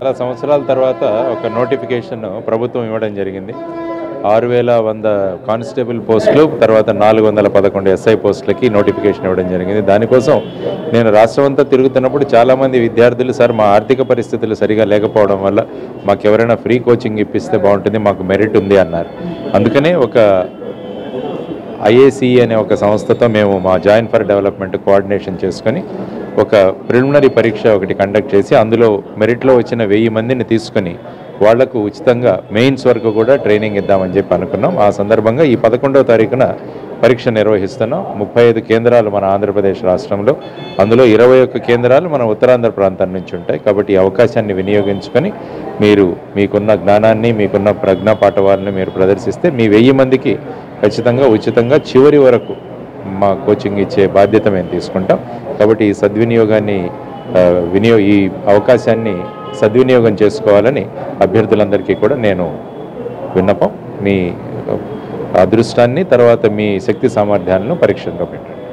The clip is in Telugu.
చాలా సంవత్సరాల తర్వాత ఒక నోటిఫికేషన్ ప్రభుత్వం ఇవ్వడం జరిగింది ఆరు వేల వంద కానిస్టేబుల్ పోస్టులు తర్వాత నాలుగు వందల పదకొండు ఎస్ఐ పోస్టులకి నోటిఫికేషన్ ఇవ్వడం జరిగింది దానికోసం నేను రాష్ట్రం అంతా తిరుగుతున్నప్పుడు చాలామంది విద్యార్థులు సార్ మా ఆర్థిక పరిస్థితులు సరిగా లేకపోవడం వల్ల మాకు ఎవరైనా ఫ్రీ కోచింగ్ ఇప్పిస్తే బాగుంటుంది మాకు మెరిట్ ఉంది అన్నారు అందుకనే ఒక ఐఏసీ అనే ఒక సంస్థతో మేము మా జాయిన్ ఫర్ డెవలప్మెంట్ కోఆర్డినేషన్ చేసుకొని ఒక ప్రిలిమినరీ పరీక్ష ఒకటి కండక్ట్ చేసి అందులో మెరిట్లో వచ్చిన వెయ్యి మందిని తీసుకొని వాళ్లకు ఉచితంగా మెయిన్స్ వరకు కూడా ట్రైనింగ్ ఇద్దామని చెప్పి అనుకున్నాం ఆ సందర్భంగా ఈ పదకొండవ తారీఖున పరీక్ష నిర్వహిస్తున్నాం ముప్పై ఐదు కేంద్రాలు మన ఆంధ్రప్రదేశ్ రాష్ట్రంలో అందులో ఇరవై ఒక్క కేంద్రాలు మన ఉత్తరాంధ్ర ప్రాంతం నుంచి ఉంటాయి కాబట్టి ఈ అవకాశాన్ని వినియోగించుకొని మీరు మీకున్న జ్ఞానాన్ని మీకున్న ప్రజ్ఞా పాఠవాలను మీరు ప్రదర్శిస్తే మీ వెయ్యి మందికి ఖచ్చితంగా ఉచితంగా చివరి వరకు మా కోచింగ్ ఇచ్చే బాధ్యత మేము తీసుకుంటాం కాబట్టి ఈ సద్వినియోగాన్ని ఆ, వినియో ఈ అవకాశాన్ని సద్వినియోగం చేసుకోవాలని అభ్యర్థులందరికీ కూడా నేను విన్నపం మీ అదృష్టాన్ని తర్వాత మీ శక్తి సామర్థ్యాలను పరీక్షల్లో పెట్టండి